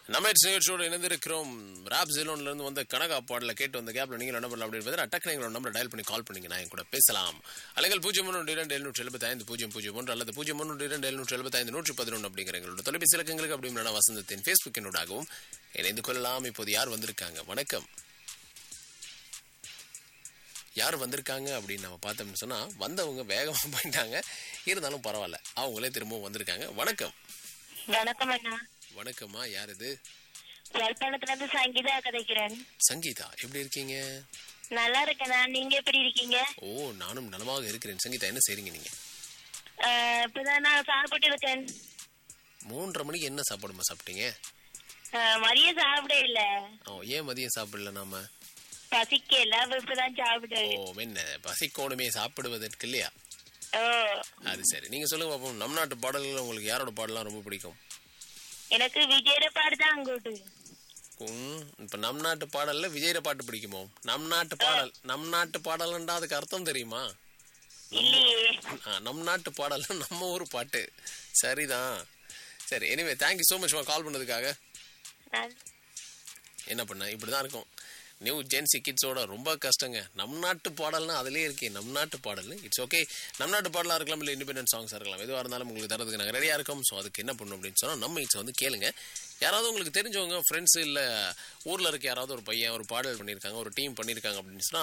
நம்ம நிகழ்ச்சியோடு இணைந்திருக்கிறோம் ராப் ஜெலோன்ல இருந்து வந்த கனகா பாடல கேட்டு வந்த கேப்ல நீங்க என்ன பண்ணலாம் அப்படின்னு டக்கு எங்களோட நம்பர் டயல் பண்ணி கால் பண்ணீங்க நான் என் கூட பேசலாம் அலைகள் பூஜ்ஜியம் ஒன்று இரண்டு எழுநூற்றி எழுபத்தி ஐந்து பூஜ்ஜியம் பூஜ்ஜியம் ஒன்று அல்லது பூஜ்ஜியம் ஒன்று இரண்டு எழுநூற்றி எழுபத்தி ஐந்து நூற்றி பதினொன்று அப்படிங்கிற எங்களோட தொலைபேசி இலக்கங்களுக்கு அப்படின்னா வசந்தத்தின் ஃபேஸ்புக் என்னோடாகவும் இணைந்து கொள்ளலாம் இப்போது யார் வந்திருக்காங்க வணக்கம் யார் வந்திருக்காங்க அப்படின்னு நம்ம பார்த்தோம்னு சொன்னா வந்தவங்க வேகமா போயிட்டாங்க இருந்தாலும் பரவாயில்ல அவங்களே திரும்பவும் வந்திருக்காங்க வணக்கம் வணக்கம் அண்ணா வணக்கம்மா யார் இது யாழ்ப்பாணத்துல இருந்து சங்கீதா கதைக்கிறேன் சங்கீதா எப்படி இருக்கீங்க நல்லா இருக்கேண்ணா நீங்க எப்படி இருக்கீங்க ஓ நானும் நலமாக இருக்கிறேன் சங்கீதா என்ன செய்றீங்க நீங்க ஆஹ் இப்பதான் நான் சாப்பிட்டு இருக்கேன் மூன்றரை மணிக்கு என்ன சாப்பாடுமா சாப்பிட்டீங்க ஆஹ் மதியம் சாப்பிட இல்ல ஓ ஏன் மதியம் சாப்பிடல நாம பசிக்கல அப்ப இப்பதான் ஓ சாப்பிட்டேன் என்ன பசிக்கோணுமே சாப்பிடுவதற்கு இல்லையா ஓ அது சரி நீங்க சொல்லுங்க பாப்போம் நம் நாட்டு பாடல்கள் உங்களுக்கு யாரோட பாடலாம் ரொம்ப பிடிக்கும் எனக்கு விஜயோட பாடு தான் அங்கோட்டு ம், இப்ப நம் நாட்டு பாடல்ல விஜயோட பாட்டு பிடிக்குமோ நம் நாட்டு பாடல் நம் நாட்டு பாடல்ன்றா அதுக்கு அர்த்தம் தெரியுமா இல்லையே ஆ, நம் நாட்டு பாடல் நம்ம ஊர் பாட்டு சரிதான் சரி anyway thank you so much call பண்ணதுக்காக நான் என்ன பண்ண இப்படிதான் இருக்கும் நியூ ஜென்சி கிட்ஸோட ரொம்ப கஷ்டங்க நம் நாட்டு பாடல்னா அதுலயே இருக்கே நம் நாட்டு பாடல் இட்ஸ் ஓகே நம் நாட்டு பாடலா இருக்கலாம் இல்லை இண்டிபெண்டன்ட் சாங்ஸா இருக்கலாம் எதுவாக இருந்தாலும் உங்களுக்கு தரதுக்கு நாங்கள் ரெடியா இருக்கோம் ஸோ அதுக்கு என்ன பண்ணணும் அப்படின்னு சொன்னா நம்ம இட்ஸ் வந்து கேளுங்க யாராவது உங்களுக்கு தெரிஞ்சவங்க ஃப்ரெண்ட்ஸ் இல்லை ஊர்ல இருக்க யாராவது ஒரு பையன் ஒரு பாடல் பண்ணியிருக்காங்க ஒரு டீம் பண்ணியிருக்காங்க அப்படின்னு சொன்னா